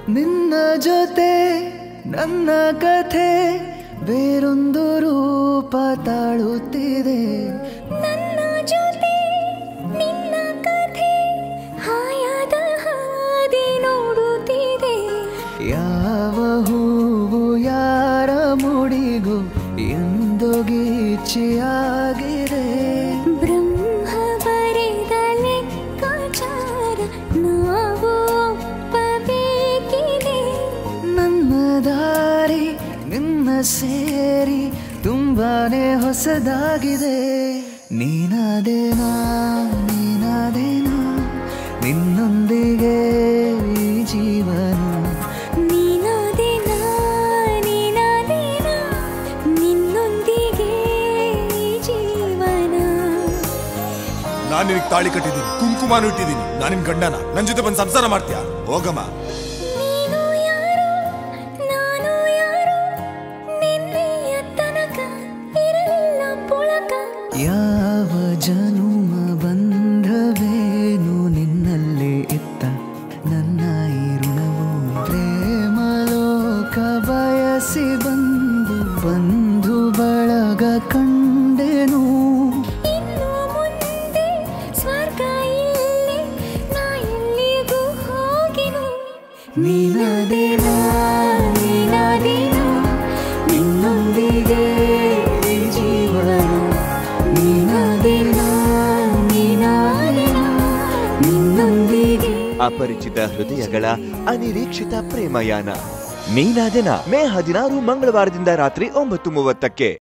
ನಿನ್ನ ಜೊತೆ ನನ್ನ ಕಥೆ ಬೇರೊಂದು ರೂಪ ತಾಳುತ್ತಿದೆ ನನ್ನ ಜೊತೆ ನಿನ್ನ ಕಥೆ ಹಾಯಾದ ಹಾದಿ ನೋಡುತ್ತಿದೆ ಯಾವ ಹೂವು ಯಾರ ಮುಡಿಗೂ ಎಂದು ಗೀಚಿಯಾಗಿದೆ ಬ್ರಹ್ಮ ಬರೆದ ಲೆಕ್ಕಾಚಾರ ನಾವು ಒಪ್ಪಬೇಕಿದೆ ನನ್ನ ದಾರಿ ನಿನ್ನ ಸೇರಿ ತುಂಬಾನೇ ಹೊಸದಾಗಿದೆ ನೀನಾದೇನಾ ನೀನಾದೇನಾ ನಿನ್ನೊಂದಿಗೆ ಈ ಜೀವನ ನೀನಾದೇನಾ ನೀನಾದೇನಾ ನಿನ್ನೊಂದಿಗೆ ಈ ಜೀವನ ನಾನ್ ನಿನಗೆ ತಾಳಿ ಕಟ್ಟಿದ್ದೀನಿ ಕುಂಕುಮಾನು ಇಟ್ಟಿದ್ದೀನಿ ನಾನು ನಿನ್ ಗಂಡನ ನನ್ ಜೊತೆ ಬಂದು ಸಂಸಾರ ಮಾಡ್ತೀಯಾ ಹೋಗಮ್ಮ ನೀನು ಯಾರು ನಾನು ಯಾರು ನಿನ್ನೆಯ ತನಕ ಇರಲಿಲ್ಲ ಪುಳಕ ಯಾವ ಜನುಮ ಬಂಧವೇನು ನಿನ್ನಲ್ಲೇ ಇತ್ತ ನನ್ನ ಈ ಋಣವು ಪ್ರೇಮಲೋಕ ಬಯಸಿ ಬಂದು ಬಂಧು ಬಳಗ ಕಂಡೆನು ಇನ್ನು ಮುಂದೆ ಸ್ವರ್ಗ ಇಲ್ಲಿ ನಾ ಎಲ್ಲಿಗೂ ಹೋಗಿನು ನೀನಾದೇನಾ ನೀನಾದೇನಾ ನಿನ್ನೊಂದಿಗೆ ಈ ಜೀವನ ನೀನಾದೇನಾ ನೀನಾದೇನಾ ನಿನ್ನೊಂದಿಗೆ ಅಪರಿಚಿತ ಹೃದಯಗಳ ಅನಿರೀಕ್ಷಿತ ಪ್ರೇಮಯಾನ ನೀನಾದೆನ ಮೇ ಹದಿನಾರು ಮಂಗಳವಾರದಿಂದ ರಾತ್ರಿ ಒಂಬತ್ತು ಮೂವತ್ತಕ್ಕೆ